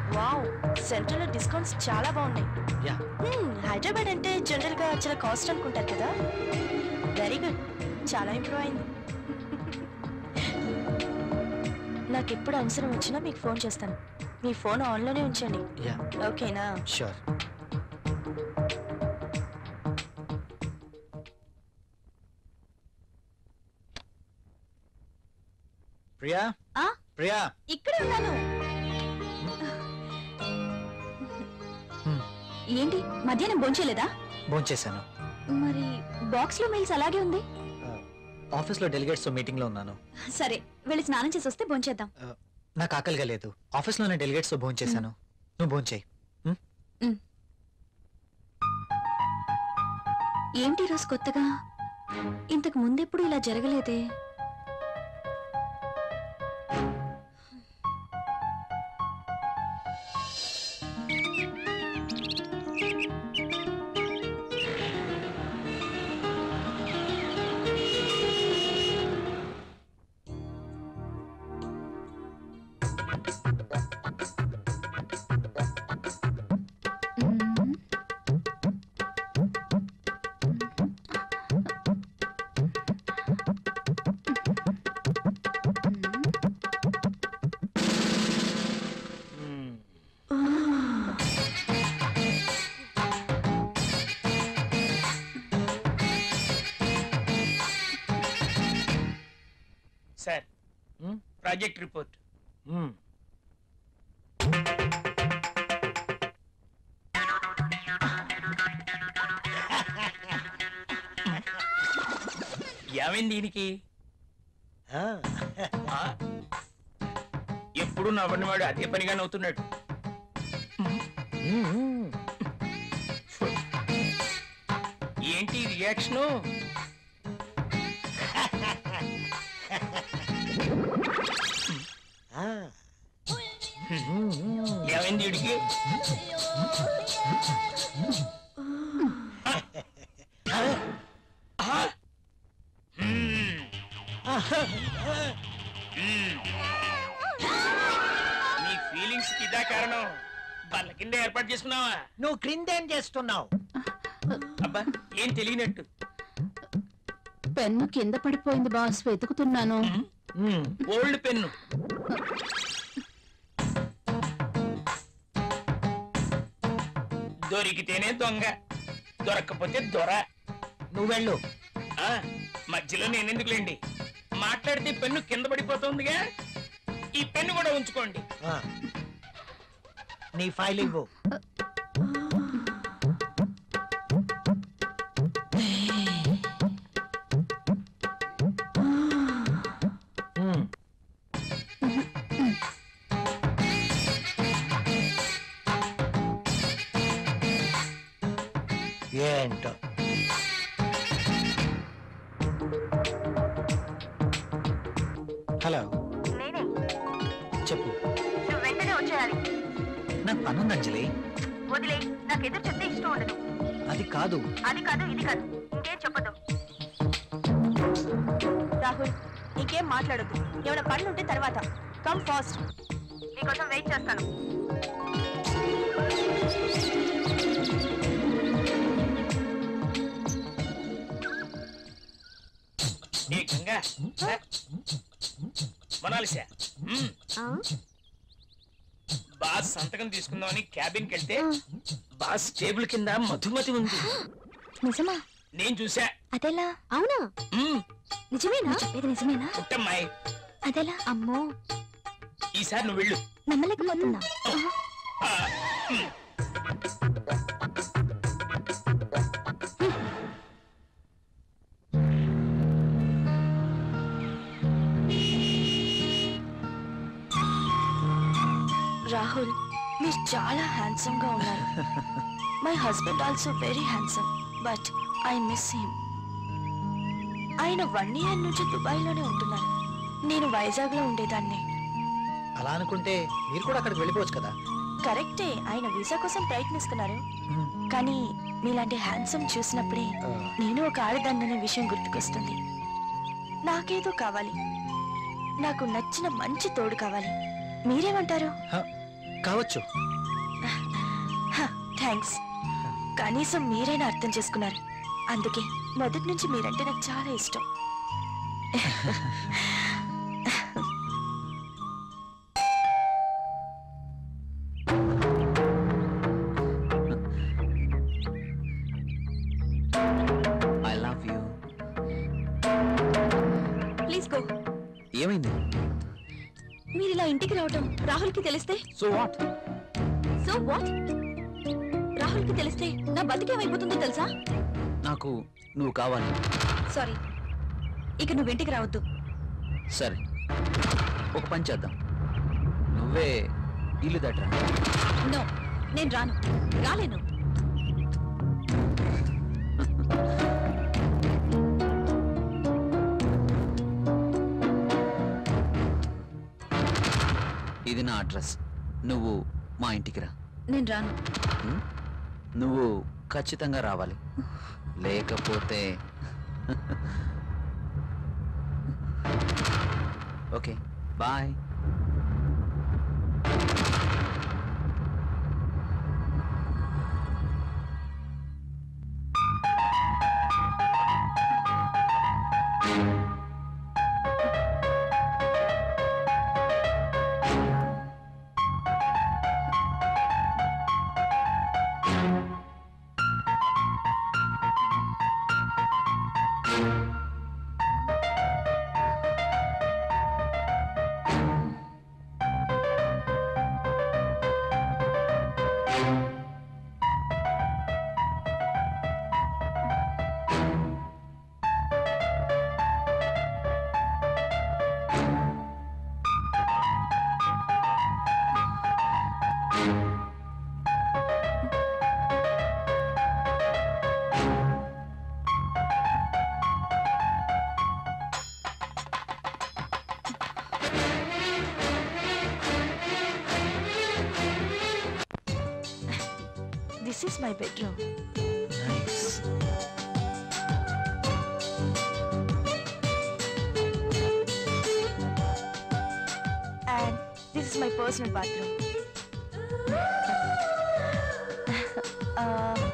Wow central discounts చాలా బాగున్నాయి yeah హ్మ్, హైదరాబాద్ అంటే జనరల్ గా చాలా కాస్ట్ అనుకుంటారు కదా వెరీ గుడ్ చాలా ఇంప్రూవ్ అయింది నాకు ఎప్పుడు అవసరం వచ్చినా మీకు ఫోన్ చేస్తాను మీ ఫోన్ ఆన్లోనే ఉంచండి యా ఓకేనా షూర్ ప్రియా ఆ? ప్రియా ఇక్కడే ఉన్నాను హ్మ్. ఏంటి మధ్యాహ్నం భోంచేలేదా భోంచేశాను మరి బాక్స్ లో మెయిల్స్ అలాగే ఉంది ఆఫీస్లో డెలిగేట్స్ మీటింగ్ లో ఉన్నాను సరే వెళ్ళి స్నానం చేసి వస్తే భోంచేద్దాం నాకు ఆకలిగా లేదు ఆఫీస్లోనే డెలిగేట్స్ తో భోంచేశాను నువ్వు భోంచేయి ఏంటి ఈ రోజు కొత్తగా ఇంతకు ముందెప్పుడు ఇలా జరగలేదే సార్ ప్రాజెక్ట్ రిపోర్ట్ ఏమైంది దీనికి ఆ? ఎప్పుడు నవ్వని వాడు అదే పనిగా నవ్వుతున్నాడు ఏంటి రియాక్షను ఏమైంది వీడికి ఆ? మ్మ్. మ్మ్. నీ ఫీలింగ్స్ కి ఇదా కారణం బల్ల కింద ఏర్పాటు చేసుకున్నావా నువ్వు క్రిందేం చేస్తున్నావు అబ్బా ఏం తెలియనట్టు పెన్ను కింద పడిపోయింది బాస్ వెతుకుతున్నాను ఓల్డ్ పెన్ను దొరికితేనే దొంగ దొరక్కపోతే దొర నువ్వు వెళ్ళు ఆ, మధ్యలో నేనెందుకులేండి మాట్లాడితే పెన్ను కింద పడిపోతుందిగా ఈ పెన్ను కూడా ఉంచుకోండి ఆ. నీ ఫైల్ ఇవ్వు ఉమ్. ఏంటో హలో నేనే చెప్పు నువ్వు వెంటనే వచ్చేయాలి నాకు పనుంది అంజలి వదిలే నాకు ఎదురు చెప్తే ఇష్టం ఉండదు అది కాదు అది కాదు ఇది కాదు ఇంకేం చెప్పదు రాహుల్ ఇంకేం మాట్లాడొద్దు ఏమైనా పనులు ఉంటే తర్వాత కమ్ ఫాస్ట్ నీకోసం వెయిట్ చేస్తాను ఏ గంగా మనాలిసా బాస్ సంతకం తీసుకుందామని క్యాబిన్కి వెళ్తే బాస్ టేబుల్ కింద మధుమతి ఉంది నిజమా నేను చూసా అదెలా అవునా మ్మ్, నిజమేనా ఇది నిజమేనా పుట్టమ్మాయి అదెలా అమ్మో ఈసారి నువ్వు వెళ్ళు నమ్మలేకపోతున్నా ఆ, మ్మ్. రాహుల్ మీరు చాలా హ్యాండ్సమ్ గా ఉన్నారు my husband also very handsome but I miss him ఆయన వన్ ఇయర్ నుంచి దుబాయ్ లోనే ఉంటున్నారు నేను వైజాగ్ లో ఉండేదాన్ని అలా అనుకుంటే మీరు కూడా అక్కడికి వెళ్ళిపోవచ్చు కదా కరెక్టే ఆయన వీసా కోసం ప్రయత్నిస్తున్నారు కానీ మీలాంటి హ్యాండ్సమ్ చూసినప్పుడే ఆ, నేను ఒక ఆడదాన్ననే విషయం గుర్తుకొస్తుంది నాకేదో కావాలి నాకు నచ్చిన మంచి తోడు కావాలి మీరేమంటారు హ, కావచ్చు థ్యాంక్స్ కనీసం మీరైనా అర్థం చేసుకున్నారు అందుకే మొదటి నుంచి మీరంటే నాకు చాలా ఇష్టం I love you please go ఏమైంది మీరు ఇలా ఇంటికి రావటం రాహుల్కి తెలిస్తే సో వాట్ సో వాట్ రాహుల్కి తెలిస్తే నా బతికేమైపోతుందో తెలుసా నాకు నువ్వు కావాలి సారీ ఇక నువ్వు ఇంటికి రావద్దు సరే ఒక పని చేద్దాం నువ్వే ఇల్లు దట్రా నో నేను రాను రాలేను ఇది నా అడ్రస్ నువ్వు మా ఇంటికి రా నేను రాను ఉం? నువ్వు ఖచ్చితంగా రావాలి లేకపోతే okay bye this is my bedroom nice and this is my personal bathroom